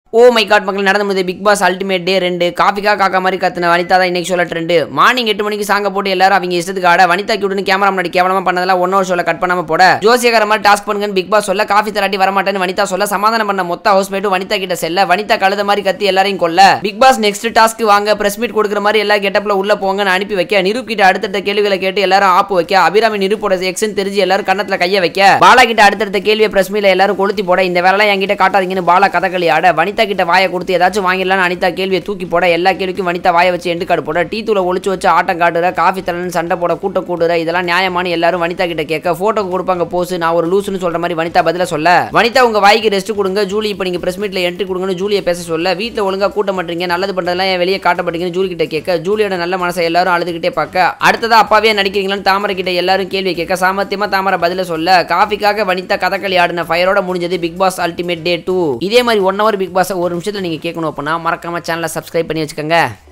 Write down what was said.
oh my God மக்கள் நடந்து முடியுது பிக் பாஸ் அல்டிமேட் டே ரெண்டு காஃபிக்கா காக்கா மாதிரி கத்துன வனிதா தான் இன்னைக்கு சொல்ல ட்ரெண்டு மார்னிங் எட்டு மணிக்கு சாங்க போட்டு எல்லாரும் அவங்க இஷ்டத்துக்கு ஆட வனிதா கியூட்னு கேமரா முன்னாடி கேவலமா பண்ணதெல்லாம் ஒன் ஹவர் ஷோல கட் பண்ணாம போட ஜோசியக்கார மாதிரி டாஸ்க் பண்ணுங்கன்னு பிக் பாஸ் சொல்ல காஃபி தராட்டி வரமாட்டேன்னு வனிதா சொல்ல சமாதானம் பண்ண மொத்த ஹவுஸ் மேட்டும் வனிதா கிட்ட செல்ல வனிதா கழுத மாதிரி கத்தி எல்லாரையும் கொல்ல பிக் பாஸ் நெக்ஸ்ட் டாஸ்க் வாங்க பிரஸ் மீட் கொடுக்குற மாதிரி எல்லா கெட்டப்ல உள்ள போங்கன்னு அனுப்பி வைக்க நிரூப் கிட்ட அடுத்தடுத்த கேள்விகளை கேட்டு எல்லாரும் ஆப்பு வைக்க அபிராமி நிரூப்போட எக்ஸ்ன்னு தெரிஞ்சு எல்லாரும் கண்ணத்துல கைய வைக்க பாலா கிட்ட அடுத்தடுத்த கேள்வியை பிரஸ் மீட்ல எல்லாரும் கொளுத்தி போட இந்த வேலைலாம் என்கிட்ட காட்டாதீங்கன்னு பாலா கதகளி ஆட வனிதா கிட்ட வாயை கொடுத்து ஏதாச்சும் வாங்கிடலாம்னு அனிதா கேள்வியை தூக்கி போட எல்லா கேள்விக்கும் வனிதா வாயை வச்சு எண்டு கார்டு போட டீ தூளை ஒளிச்சு வச்சு ஆட்டம் காட்டுற காஃபி தரலன்னு சண்டை போட கூட்டம் கூடுற இதெல்லாம் நியாயமான எல்லாரும் வனிதா கிட்ட கேட்க போட்டோ கொடுப்பாங்க போஸ் நான் ஒரு லூசுன்னு சொல்ற மாதிரி வனிதா பதில சொல்ல வனிதா உங்க வாய்க்கு ரெஸ்ட் கொடுங்க ஜூலி இப்போ நீங்க பிரஸ் மீட்ல என்ட்ரி கொடுங்கன்னு ஜூலியை பேச சொல்ல வீட்டில் ஒழுங்கா கூட்ட மாட்டீங்க நல்லது பண்றதெல்லாம் ஏன் வெளியே காட்ட மாட்டீங்கன்னு ஜூலி கிட்ட கேட்க ஜூலியோட நல்ல மனசை எல்லாரும் அழுதுகிட்டே பார்க்க அடுத்ததா அப்பாவே நடிக்கிறீங்களான்னு தாமரை கிட்ட எல்லாரும் கேள்வி கேட்க சாமர்த்தியமா தாமரை பதில சொல்ல காஃபிக்காக வனிதா கதகளி ஆடின ஃபயரோட முடிஞ்சது Bigg Boss Ultimate day two இதே மாதிரி ஒன் ஹவர் பிக் பாஸ் ஒரு நிமிஷத்துல நீங்க கேட்கணும் அப்படின்னா மறக்காம சேனலை சப்ஸ்கிரைப் பண்ணி வச்சுக்கோங்க